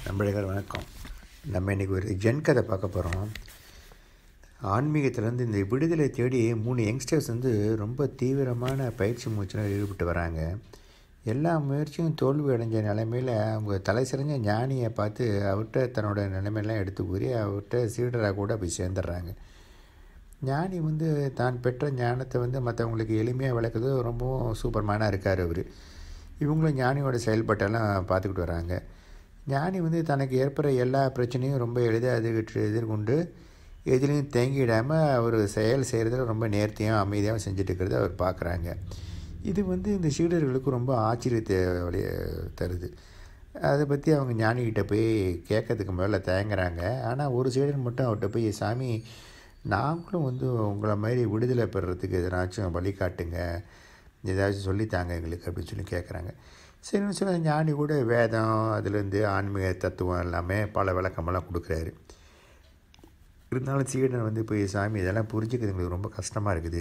நண்பர்கள் வணக்கம் நம்ம இன்றைக்கி ஒரு ஜென் கதை பார்க்க போகிறோம் ஆன்மீகத்திலேருந்து இந்த விடுதலை தேடி மூணு யங்ஸ்டர்ஸ் வந்து ரொம்ப தீவிரமான பயிற்சி முயற்சியில் ஈடுபட்டு வராங்க எல்லா முயற்சியும் தோல்வி அடைஞ்ச நிலைமையில் அவங்க தலை சிறஞ்ச ஞானியை பார்த்து அவர்கிட்ட தன்னோட நிலைமையெல்லாம் எடுத்து கூறி அவர்கிட்ட சீடராக கூட போய் சேர்ந்துடுறாங்க ஞானி வந்து தான் பெற்ற ஞானத்தை வந்து மற்றவங்களுக்கு எளிமையாக விளக்குறது ரொம்பவும் சூப்பர்மேனாக இருக்கார் அவர் இவங்களும் ஞானியோட செயல்பாட்டெல்லாம் பார்த்துக்கிட்டு வராங்க ஞானி வந்து தனக்கு ஏற்படுற எல்லா பிரச்சனையும் ரொம்ப எளிதாக எதிர்கிட்டு எதிர்கொண்டு எதிலையும் தேங்கிடாமல் அவர் செயல் செய்கிறதுல ரொம்ப நேர்த்தியாக அமைதியாக செஞ்சுட்டு இருக்கிறத அவர் பார்க்குறாங்க இது வந்து இந்த சீடர்களுக்கு ரொம்ப ஆச்சரியத்தை வழிய தருது அதை பற்றி அவங்க ஞானிகிட்ட போய் கேட்கறதுக்கு முதல்ல தயங்குறாங்க ஆனால் ஒரு சீடர் மட்டும் அவர்கிட்ட போய் சாமி நாங்களும் வந்து உங்களை மாதிரி விடுதலை பெறுறதுக்கு எதனாச்சும் வழிகாட்டுங்க ஏதாச்சும் சொல்லித்தாங்க எங்களுக்கு அப்படின்னு சொல்லி கேட்குறாங்க சரின்னு சொல்லி ஞானி கூட வேதம் அதுலேருந்து ஆன்மீக தத்துவம் எல்லாமே பல விளக்கமெல்லாம் கொடுக்குறாரு இருந்தாலும் சீடன் வந்து போய் சாமி இதெல்லாம் புரிஞ்சுக்கிறது எங்களுக்கு ரொம்ப கஷ்டமாக இருக்குது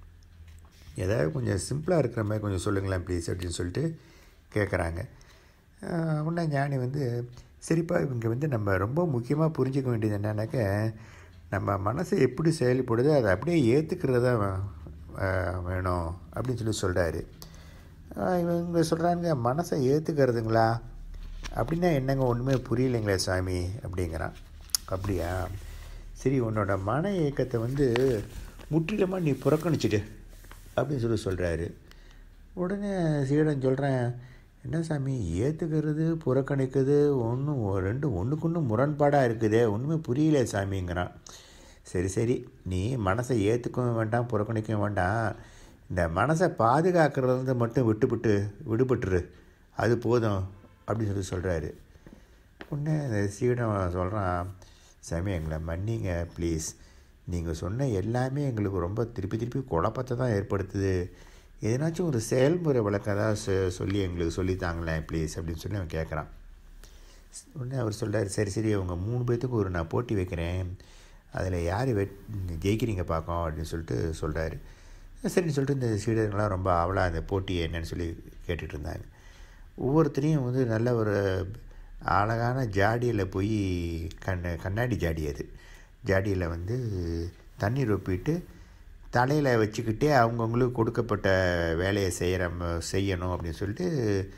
ஏதாவது கொஞ்சம் சிம்பிளாக இருக்கிற மாதிரி கொஞ்சம் சொல்லுங்களேன் ப்ளீஸ் அப்படின்னு சொல்லிட்டு கேட்குறாங்க உடனே ஞானி வந்து சரிப்பா இவங்க வந்து நம்ம ரொம்ப முக்கியமாக புரிஞ்சிக்க வேண்டியது என்னன்னாக்க நம்ம மனசை எப்படி செயல்படுதோ அதை அப்படியே ஏற்றுக்கிறதா வேணும் அப்படின்னு சொல்லி சொல்கிறாரு இவங்க சொல்கிறாங்க மனசை ஏற்றுக்கிறதுங்களா அப்படின்னா என்னங்க ஒன்றுமே புரியலைங்களே சாமி அப்படிங்கிறான் அப்படியா சரி உன்னோட மன இயக்கத்தை வந்து முற்றிலுமாக நீ புறக்கணிச்சிடு அப்படின்னு சொல்லி சொல்கிறாரு உடனே சீடன் சொல்கிறேன் என்ன சாமி ஏற்றுக்கிறது புறக்கணிக்கிறது ஒன்றும் ரெண்டு ஒன்றுக்கு ஒன்று முரண்பாடாக இருக்குதே ஒன்றுமே புரியல சாமிங்கிறான் சரி சரி நீ மனசை ஏற்றுக்கவும் வேண்டாம் புறக்கணிக்கவும் வேண்டாம் இந்த மனசை பாதுகாக்கிறதுலேருந்து மட்டும் விட்டுவிட்டு விடுபட்டுரு அது போதும் அப்படின்னு சொல்லி சொல்கிறாரு உடனே இந்த சீடன் சொல்கிறான் சாமி எங்களை மன்னிங்க ப்ளீஸ் நீங்கள் சொன்ன எல்லாமே எங்களுக்கு ரொம்ப திருப்பி திருப்பி குழப்பத்தை தான் ஏற்படுத்துது எதனாச்சும் ஒரு செயல்முறை விளக்கம் ஏதாவது சொல்லி எங்களுக்கு சொல்லித்தாங்களேன் ப்ளீஸ் அப்படின்னு சொல்லி அவன் கேட்குறான் உடனே அவர் சொல்கிறார் சரி சரி அவங்க மூணு பேர்த்துக்கு ஒரு நான் போட்டி வைக்கிறேன் அதில் யார் வெட் ஜெயிக்கிறீங்க பார்க்கோம் அப்படின்னு சொல்லிட்டு சொல்கிறாரு சரின்னு சொல்லிட்டு இந்த சீடர்கள்லாம் ரொம்ப ஆவலாக அந்த போட்டி என்னன்னு சொல்லி கேட்டுட்டு இருந்தாங்க ஒவ்வொருத்தரையும் வந்து நல்ல ஒரு அழகான ஜாடியில் போய் கண் கண்ணாடி ஜாடி அது ஜாடியில் வந்து தண்ணீர் ஒப்பிட்டு தலையில் வச்சுக்கிட்டே அவங்கவுங்களுக்கு கொடுக்கப்பட்ட வேலையை செய்கிற செய்யணும் அப்படின்னு சொல்லிட்டு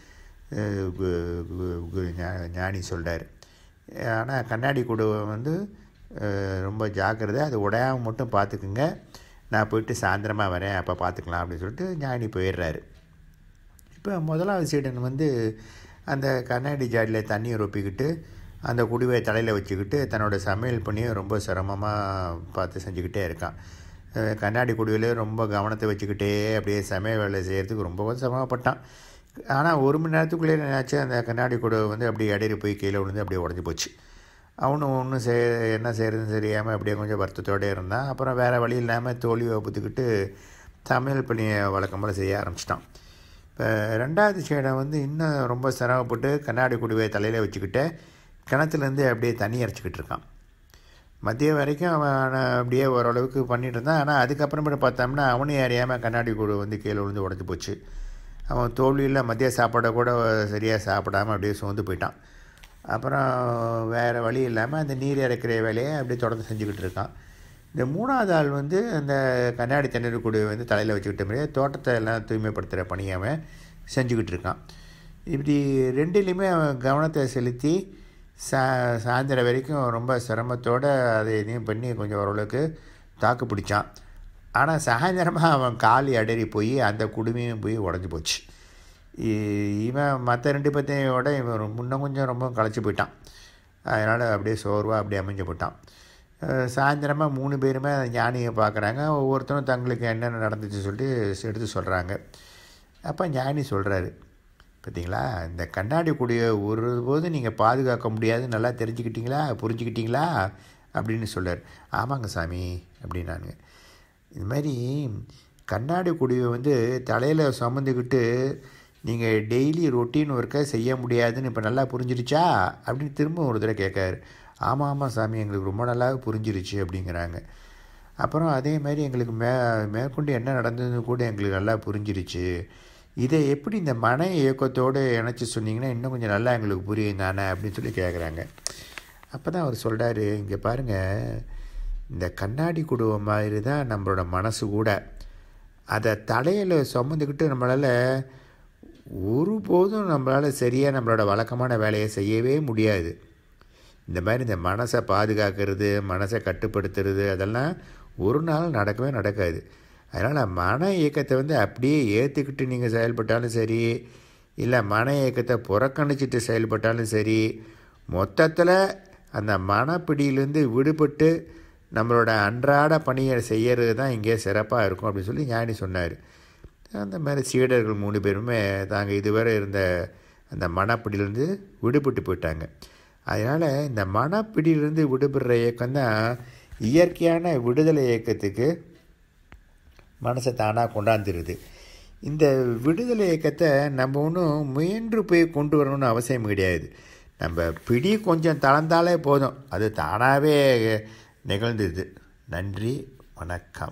ஞானி சொல்கிறார் ஆனால் கண்ணாடி குடுவை வந்து ரொம்ப ஜாக்கிரதை அது உடையாமல் மட்டும் பார்த்துக்குங்க நான் போயிட்டு சாயந்தரமாக வரேன் அப்போ பார்த்துக்கலாம் அப்படின்னு சொல்லிட்டு ஞானி போயிடுறாரு இப்போ முதலாவது சீடன் வந்து அந்த கண்ணாடி ஜாடியில் தண்ணியை ரொப்பிக்கிட்டு அந்த குடிவை தலையில் வச்சுக்கிட்டு தன்னோட சமையல் பண்ணியும் ரொம்ப சிரமமாக பார்த்து செஞ்சுக்கிட்டே இருக்கான் கண்ணாடி குடிவிலே ரொம்ப கவனத்தை வச்சுக்கிட்டே அப்படியே சமையல் வேலை செய்கிறதுக்கு ரொம்ப சிரமப்பட்டான் ஆனால் ஒரு மணி நேரத்துக்குள்ளே என்னாச்சு அந்த கண்ணாடி குடவை வந்து அப்படியே இடையில போய் கீழே விழுந்து அப்படியே உடஞ்சி போச்சு அவனும் ஒன்றும் செய் என்ன செய்கிறதுன்னு தெரியாமல் அப்படியே கொஞ்சம் வருத்தத்தோடு இருந்தான் அப்புறம் வேறு வழி இல்லாமல் தோல்வி ஒப்புத்துக்கிட்டு சமையல் பணியை வழக்கம் போல் செய்ய ஆரம்பிச்சிட்டான் இப்போ ரெண்டாவது சேடம் வந்து இன்னும் ரொம்ப சிரமப்பட்டு கண்ணாடி குடிவை தலையில் வச்சுக்கிட்டு கிணத்துலேருந்து அப்படியே தண்ணி அரைச்சிக்கிட்டு இருக்கான் மதியம் வரைக்கும் அவன் அப்படியே ஓரளவுக்கு பண்ணிகிட்டு இருந்தான் ஆனால் அதுக்கப்புறமேட்டு பார்த்தோம்னா அவனையும் அறியாமல் கண்ணாடி கூடு வந்து கீழே விழுந்து உடஞ்சி போச்சு அவன் தோல்வியில் மதிய சாப்பாடை கூட சரியாக சாப்பிடாமல் அப்படியே சோர்ந்து போயிட்டான் அப்புறம் வேறு வழி இல்லாமல் அந்த நீர் இறக்கிற வேலையை அப்படியே தொடர்ந்து செஞ்சுக்கிட்டு இருக்கான் இந்த மூணாவது ஆள் வந்து அந்த கண்ணாடி தண்ணீர் கூடு வந்து தலையில் வச்சுக்கிட்ட மாதிரியே தோட்டத்தை எல்லாம் தூய்மைப்படுத்துகிற பணியை அவன் செஞ்சுக்கிட்டு இருக்கான் இப்படி ரெண்டுலேயுமே அவன் கவனத்தை செலுத்தி சா சாயந்தரம் வரைக்கும் ரொம்ப சிரமத்தோடு அதை இதையும் பண்ணி கொஞ்சம் ஓரளவுக்கு தாக்கு பிடிச்சான் ஆனால் சாயந்தரமாக அவன் காலி அடறி போய் அந்த குடுமையும் போய் உடஞ்சி போச்சு இவன் மற்ற ரெண்டு பத்தையோட இவன் இன்னும் கொஞ்சம் ரொம்ப களைச்சி போயிட்டான் அதனால் அப்படியே சோர்வாக அப்படியே அமைஞ்சு போயிட்டான் சாயந்தரமாக மூணு பேருமே ஞானியை பார்க்குறாங்க ஒவ்வொருத்தரும் தங்களுக்கு என்னென்ன நடந்துச்சு சொல்லிட்டு எடுத்து சொல்கிறாங்க அப்போ ஞானி சொல்கிறாரு பார்த்தீங்களா இந்த கண்ணாடி கூடிய ஒரு போது நீங்கள் பாதுகாக்க முடியாது நல்லா தெரிஞ்சுக்கிட்டீங்களா புரிஞ்சுக்கிட்டீங்களா அப்படின்னு சொல்கிறார் ஆமாங்க சாமி அப்படின்னாங்க இது மாதிரி கண்ணாடி குடியை வந்து தலையில் சுமந்துக்கிட்டு நீங்கள் டெய்லி ரொட்டீன் ஒர்க்கை செய்ய முடியாதுன்னு இப்போ நல்லா புரிஞ்சிருச்சா அப்படின்னு திரும்ப ஒரு தடவை கேட்காரு ஆமாம் ஆமாம் சாமி எங்களுக்கு ரொம்ப நல்லா புரிஞ்சிருச்சு அப்படிங்கிறாங்க அப்புறம் அதே மாதிரி எங்களுக்கு மே மேற்கொண்டு என்ன நடந்ததுன்னு கூட எங்களுக்கு நல்லா புரிஞ்சிருச்சு இதை எப்படி இந்த மன இயக்கத்தோடு இணைச்சி சொன்னீங்கன்னா இன்னும் கொஞ்சம் நல்லா எங்களுக்கு புரியும் தானே அப்படின்னு சொல்லி கேட்குறாங்க அப்போ தான் அவர் சொல்கிறாரு இங்கே பாருங்கள் இந்த கண்ணாடி குடுவம் மாதிரி தான் நம்மளோட மனசு கூட அதை தலையில் சுமந்துக்கிட்டு நம்மளால் ஒருபோதும் நம்மளால் சரியாக நம்மளோட வழக்கமான வேலையை செய்யவே முடியாது இந்த மாதிரி இந்த மனசை பாதுகாக்கிறது மனசை கட்டுப்படுத்துறது அதெல்லாம் ஒரு நாள் நடக்கவே நடக்காது அதனால் மன இயக்கத்தை வந்து அப்படியே ஏற்றுக்கிட்டு நீங்கள் செயல்பட்டாலும் சரி இல்லை மன இயக்கத்தை புறக்கணிச்சிட்டு செயல்பட்டாலும் சரி மொத்தத்தில் அந்த மனப்பிடியிலேருந்து விடுபட்டு நம்மளோட அன்றாட பணியை செய்கிறது தான் இங்கே சிறப்பாக இருக்கும் அப்படின்னு சொல்லி ஞானி சொன்னார் அந்த மாதிரி சீடர்கள் மூணு பேருமே தாங்க இதுவரை இருந்த அந்த மனப்பிடியிலேருந்து விடுபட்டு போயிட்டாங்க அதனால் இந்த மனப்பிடியிலேருந்து விடுபடுற இயக்கம் தான் இயற்கையான விடுதலை இயக்கத்துக்கு மனசை தானாக கொண்டாந்துருது இந்த விடுதலை இயக்கத்தை நம்ம ஒன்றும் முயன்று போய் கொண்டு வரணும்னு அவசியம் கிடையாது நம்ம பிடி கொஞ்சம் தளர்ந்தாலே போதும் அது தானாகவே நிகழ்ந்துது நன்றி வணக்கம்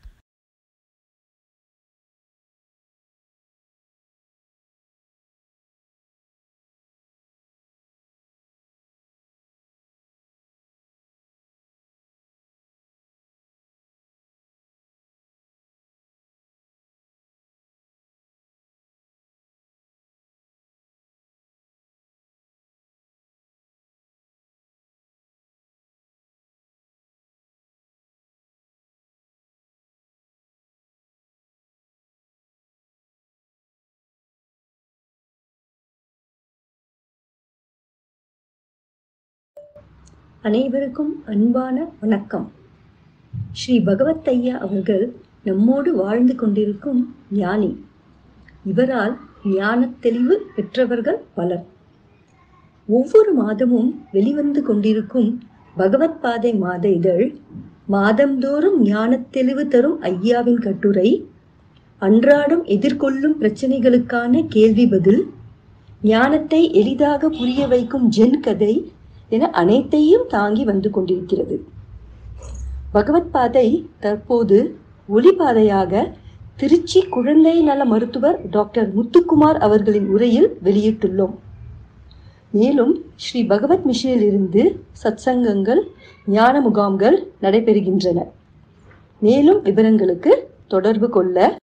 அனைவருக்கும் அன்பான வணக்கம் ஸ்ரீ பகவத் ஐயா அவர்கள் நம்மோடு வாழ்ந்து கொண்டிருக்கும் ஞானி இவரால் ஞானத் தெளிவு பெற்றவர்கள் பலர் ஒவ்வொரு மாதமும் வெளிவந்து கொண்டிருக்கும் பகவத் பாதை மாத இதழ் மாதந்தோறும் ஞானத் தெளிவு தரும் ஐயாவின் கட்டுரை அன்றாடம் எதிர்கொள்ளும் பிரச்சனைகளுக்கான கேள்வி பதில் ஞானத்தை எளிதாக புரிய வைக்கும் ஜென் கதை என அனைத்தையும் தாங்கி வந்து கொண்டிருக்கிறது பகவத் பாதை தற்போது ஒளிபாதையாக திருச்சி குழந்தை நல மருத்துவர் டாக்டர் முத்துக்குமார் அவர்களின் உரையில் வெளியிட்டுள்ளோம் மேலும் ஸ்ரீ பகவத் மிஷனில் இருந்து சத்சங்கங்கள் ஞான முகாம்கள் நடைபெறுகின்றன மேலும் விவரங்களுக்கு தொடர்பு கொள்ள